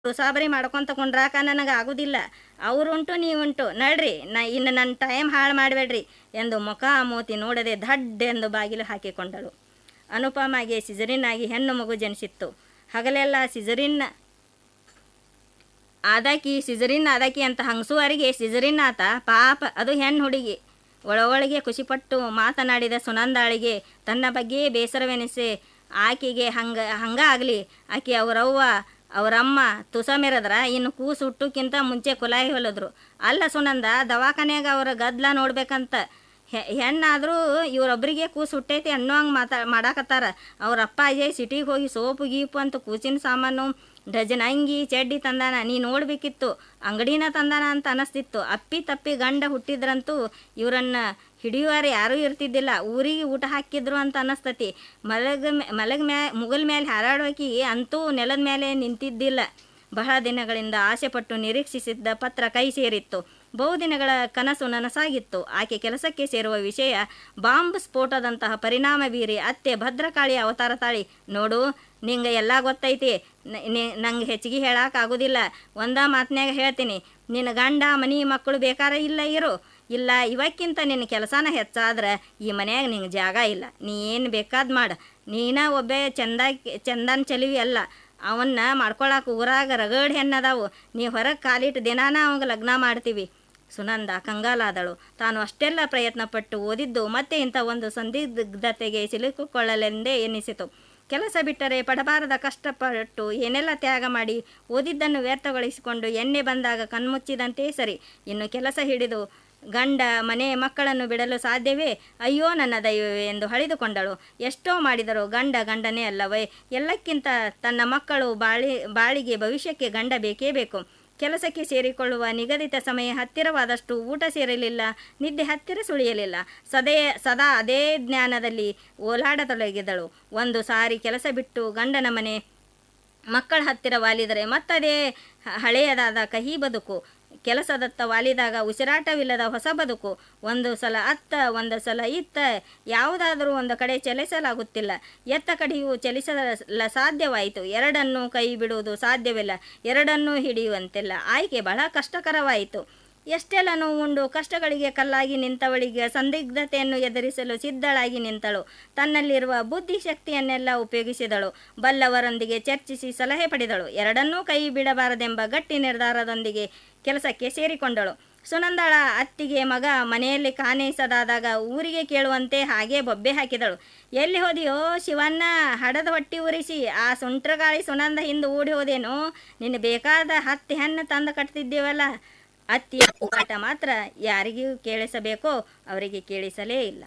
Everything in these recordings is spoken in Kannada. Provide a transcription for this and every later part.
ಉಸಾಬರಿ ಮಾಡ್ಕೊಂತ ಕುಂಡ್ರಾಕ ನನಗೆ ಆಗುದಿಲ್ಲ ಅವರುಂಟು ನೀವುಂಟು ನಡ್ರಿ ನ ಇನ್ನು ನನ್ನ ಟೈಮ್ ಹಾಳು ಮಾಡಬೇಡ್ರಿ ಎಂದು ಮುಖ ಮೂತಿ ನೋಡದೆ ಧಡ್ ಎಂದು ಬಾಗಿಲು ಹಾಕಿಕೊಂಡಳು ಅನುಪಮಗೆ ಸಿಜರಿನ್ ಆಗಿ ಹೆಣ್ಣು ಮಗು ಜನಿಸಿತ್ತು ಹಗಲೆಲ್ಲ ಸಿಜರಿನ್ ಆದಾಕಿ ಸಿಜರಿನ್ ಆದಾಕಿ ಅಂತ ಹಂಗಸುವರಿಗೆ ಸಿಜರಿನ್ ಆತ ಪಾಪ ಅದು ಹೆಣ್ಣು ಹುಡುಗಿ ಒಳಗೊಳಗೆ ಖುಷಿಪಟ್ಟು ಮಾತನಾಡಿದ ಸುನಂದಾಳಿಗೆ ತನ್ನ ಬಗ್ಗೆ ಬೇಸರವೆನಿಸಿ ಆಕೆಗೆ ಹಂಗ ಹಂಗ ಆಗಲಿ ಆಕೆ ಅವರವ್ವ ಅವರಮ್ಮ ತುಸ ಮೆರೆದ್ರ ಇನ್ನು ಕೂಸು ಹುಟ್ಟುಕ್ಕಿಂತ ಮುಂಚೆ ಕುಲಾಯಿ ಹೊಲಿದ್ರು ಅಲ್ಲ ಸುನಂದ ದವಾಖಾನ್ಯಾಗ ಅವರ ಗದ್ಲ ನೋಡ್ಬೇಕಂತ ಹೆ ಹೆಣ್ಣಾದರೂ ಇವರೊಬ್ಬರಿಗೆ ಕೂಸು ಹುಟ್ಟೈತಿ ಅನ್ನೋಂಗೆ ಮಾತಾ ಮಾಡಾಕತ್ತಾರ ಅವ್ರ ಅಪ್ಪ ಅಜಯ್ ಸಿಟಿಗೆ ಹೋಗಿ ಸೋಪು ಗೀಪು ಅಂತ ಕೂಸಿನ ಸಾಮಾನು ಡಜನ್ ಅಂಗಿ ಚಡ್ಡಿ ತಂದಾನ ನೀ ನೋಡಬೇಕಿತ್ತು ಅಂಗಡಿನ ತಂದಾನ ಅಂತ ಅನಿಸ್ತಿತ್ತು ಅಪ್ಪಿ ತಪ್ಪಿ ಗಂಡ ಹುಟ್ಟಿದ್ರಂತೂ ಇವರನ್ನ ಹಿಡಿಯುವಾರ ಯಾರೂ ಇರ್ತಿದ್ದಿಲ್ಲ ಊರಿಗೆ ಊಟ ಹಾಕಿದ್ರು ಅಂತ ಅನ್ನಿಸ್ತತಿ ಮಲಗ ಮಲಗ ಮ್ಯಾ ಮುಗಲ್ ಮೇಲೆ ಹಾರಾಡೋಕಿ ಅಂತೂ ನೆಲದ ಮೇಲೆ ನಿಂತಿದ್ದಿಲ್ಲ ಬಹಳ ದಿನಗಳಿಂದ ಆಸೆಪಟ್ಟು ನಿರೀಕ್ಷಿಸಿದ್ದ ಪತ್ರ ಕೈ ಸೇರಿತ್ತು ಬಹುದಿನಗಳ ಕನಸು ನನಸಾಗಿತ್ತು ಆಕೆ ಕೆಲಸಕ್ಕೆ ಸೇರುವ ವಿಷಯ ಬಾಂಬ್ ಸ್ಫೋಟದಂತಹ ಪರಿಣಾಮ ಬೀರಿ ಅತ್ತೆ ಭದ್ರಕಾಳಿ ಅವತಾರ ತಾಳಿ ನೋಡು ನಿಂಗೆ ಎಲ್ಲ ಗೊತ್ತೈತಿ ನಂಗೆ ಹೆಚ್ಚಿಗೆ ಹೇಳೋಕ್ಕಾಗೋದಿಲ್ಲ ಒಂದ ಮಾತನ್ಯಾಗ ಹೇಳ್ತೀನಿ ನಿನ್ನ ಗಂಡ ಮನಿ ಮಕ್ಕಳು ಬೇಕಾರ ಇಲ್ಲ ಇರು ಇಲ್ಲ ಇವಕ್ಕಿಂತ ನಿನ್ನ ಕೆಲಸನ ಹೆಚ್ಚಾದ್ರೆ ಈ ಮನ್ಯಾಗ ನಿಂಗೆ ಜಾಗ ಇಲ್ಲ ನೀ ಏನು ಬೇಕಾದ್ ಮಾಡು ನೀನ ಒಬ್ಬ ಚಂದ ಚಂದನ್ ಚಲಿವಿ ಅಲ್ಲ ಅವನ್ನ ಮಾಡ್ಕೊಳಕ್ಕೆ ಊರಾಗ ರಗಡ್ ಹೆಣ್ಣದಾವು ನೀ ಹೊರಗೆ ಕಾಲಿಟ್ಟು ದಿನಾನ ಅವಂಗೆ ಲಗ್ನ ಮಾಡ್ತೀವಿ ಸುನಂದ ಕಂಗಾಲಾದಳು ತಾನು ಅಷ್ಟೆಲ್ಲ ಪ್ರಯತ್ನಪಟ್ಟು ಓದಿದ್ದು ಮತ್ತೆ ಇಂಥ ಒಂದು ಸಂದಿಗ್ಧತೆಗೆ ಸಿಲುಕಿಕೊಳ್ಳಲೆಂದೇ ಎನ್ನಿಸಿತು ಕೆಲಸ ಬಿಟ್ಟರೆ ಪಡಬಾರದ ಕಷ್ಟಪಟ್ಟು ಏನೆಲ್ಲ ತ್ಯಾಗ ಮಾಡಿ ಓದಿದ್ದನ್ನು ವ್ಯರ್ಥಗೊಳಿಸಿಕೊಂಡು ಎಣ್ಣೆ ಬಂದಾಗ ಕಣ್ಮುಚ್ಚಿದಂತೆ ಸರಿ ಇನ್ನು ಕೆಲಸ ಹಿಡಿದು ಗಂಡ ಮನೆ ಮಕ್ಕಳನ್ನು ಬಿಡಲು ಸಾಧ್ಯವೇ ಅಯ್ಯೋ ನನ್ನ ದೈವವೇ ಎಂದು ಹಳಿದುಕೊಂಡಳು ಎಷ್ಟೋ ಮಾಡಿದರೂ ಗಂಡ ಗಂಡನೇ ಅಲ್ಲವೇ ಎಲ್ಲಕ್ಕಿಂತ ತನ್ನ ಮಕ್ಕಳು ಬಾಳಿ ಬಾಳಿಗೆ ಭವಿಷ್ಯಕ್ಕೆ ಗಂಡ ಬೇಕೇ ಬೇಕು ಕೆಲಸಕ್ಕೆ ಸೇರಿಕೊಳ್ಳುವ ನಿಗದಿತ ಸಮಯ ಹತ್ತಿರವಾದಷ್ಟು ಊಟ ಸೇರಲಿಲ್ಲ ನಿದ್ದೆ ಹತ್ತಿರ ಸುಳಿಯಲಿಲ್ಲ ಸದೇ ಸದಾ ಅದೇ ಜ್ಞಾನದಲ್ಲಿ ಓಲಾಡತೊಡಗಿದಳು ಒಂದು ಸಾರಿ ಕೆಲಸ ಬಿಟ್ಟು ಗಂಡನ ಮನೆ ಮಕ್ಕಳ ಹತ್ತಿರ ವಾಲಿದರೆ ಮತ್ತದೇ ಹಳೆಯದಾದ ಕಹಿ ಬದುಕು ಕೆಲಸದತ್ತ ವಾಲಿದಾಗ ಉಸಿರಾಟವಿಲ್ಲದ ಹೊಸ ಬದುಕು ಒಂದು ಸಲ ಅತ್ತ ಒಂದು ಸಲ ಇತ್ತ ಯಾವುದಾದರೂ ಒಂದು ಕಡೆ ಚಲಿಸಲಾಗುತ್ತಿಲ್ಲ ಎತ್ತ ಕಡೆಯೂ ಚಲಿಸಲ ಸಾಧ್ಯವಾಯಿತು ಎರಡನ್ನೂ ಕೈ ಬಿಡುವುದು ಸಾಧ್ಯವಿಲ್ಲ ಎರಡನ್ನೂ ಹಿಡಿಯುವಂತಿಲ್ಲ ಆಯ್ಕೆ ಬಹಳ ಕಷ್ಟಕರವಾಯಿತು ಎಷ್ಟೆಲ್ಲ ನೋವುಂಡು ಕಷ್ಟಗಳಿಗೆ ಕಲ್ಲಾಗಿ ನಿಂತವಳಿಗೆ ಸಂದಿಗ್ಧತೆಯನ್ನು ಎದುರಿಸಲು ಸಿದ್ಧಳಾಗಿ ನಿಂತಳು ತನ್ನಲ್ಲಿರುವ ಬುದ್ಧಿಶಕ್ತಿಯನ್ನೆಲ್ಲ ಉಪಯೋಗಿಸಿದಳು ಬಲ್ಲವರೊಂದಿಗೆ ಚರ್ಚಿಸಿ ಸಲಹೆ ಪಡೆದಳು ಎರಡನ್ನೂ ಕೈ ಬಿಡಬಾರದೆಂಬ ಗಟ್ಟಿ ನಿರ್ಧಾರದೊಂದಿಗೆ ಕೆಲಸಕ್ಕೆ ಸೇರಿಕೊಂಡಳು ಸುನಂದಳ ಅತ್ತಿಗೆ ಮಗ ಮನೆಯಲ್ಲಿ ಕಾಣಿಸದಾದಾಗ ಊರಿಗೆ ಕೇಳುವಂತೆ ಹಾಗೆ ಬೊಬ್ಬೆ ಹಾಕಿದಳು ಎಲ್ಲಿ ಹೋದೆಯೋ ಶಿವನ್ನ ಹಡದ ಹೊಟ್ಟಿ ಉರಿಸಿ ಆ ಸುಂಟ್ರಗಾಳಿ ಸುನಂದ ಹಿಂದೆ ಓಡಿ ಹೋದೇನೋ ನಿನ್ನ ಬೇಕಾದ ಹತ್ತಿ ಹಣ್ಣು ತಂದು ಕಟ್ತಿದ್ದೀವಲ್ಲ ಅತ್ತಿಯ ಹೋರಾಟ ಮಾತ್ರ ಯಾರಿಗೂ ಕೇಳಿಸಬೇಕೋ ಅವರಿಗೆ ಕೇಳಿಸಲೇ ಇಲ್ಲ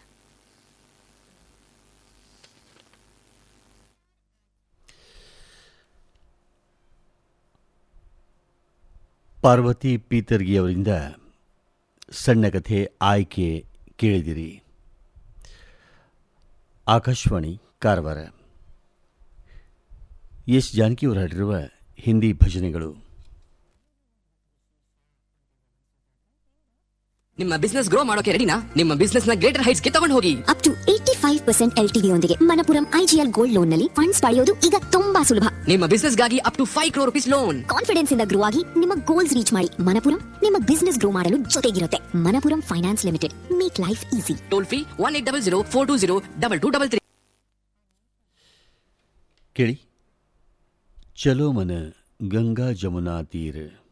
ಪಾರ್ವತಿ ಪೀತರ್ಗಿ ಅವರಿಂದ ಸಣ್ಣ ಕಥೆ ಆಯ್ಕೆ ಕೇಳಿದಿರಿ ಆಕಾಶವಾಣಿ ಕಾರವಾರ ಎಸ್ ಜಾನಕಿಯವರು ಹಾಡಿರುವ ಹಿಂದಿ ಭಜನೆಗಳು ನಿಮ್ಮ ಬಿಸ್ನೆಸ್ ಗ್ರೋ ಮಾಡೋಕೆ ರೆಡಿನಾ ನಿಮ್ಮ ಬಿಸ್ನೆಸ್ ನ ಗ್ರೇಟರ್ ಹೈಟ್ಸ್ ಗೆ ತಗೊಂಡು ಹೋಗಿ up to eighty five percent L ಯೊಂದಿಗೆ ಮನಪುರಂ ಐಜಿಎಲ್ ಗೋಲ್ಡ್ ಲೋನ್ ನಲ್ಲಿ ಫಂಡ್ಸ್ ಪಡೆಯೋದು ಈಗ ತುಂಬಾ ಸುಲಭ ನಿಮ್ಮ ಬಿಸ್ನೆಸ್ ಗಾಗಿ up to five crore rupees loan confidence ಇಂದ ಗ್ರೋ ಆಗಿ ನಿಮ್ಮ ಗೋಲ್ಸ್ ರೀಚ್ ಮಾಡಿ ಮನಪುರಂ ನಿಮ್ಮ ಬಿಸ್ನೆಸ್ ಗ್ರೋ ಮಾಡಲು ಜೊತೆಗಿರುತ್ತೆ Manappuram finance limited make life easy toll free one eight double zero four two zero double two double three ಕೇಳಿ ಚಲೋ ಮನ ಗಂಗಾ ಜಮುನಾ ತೀರ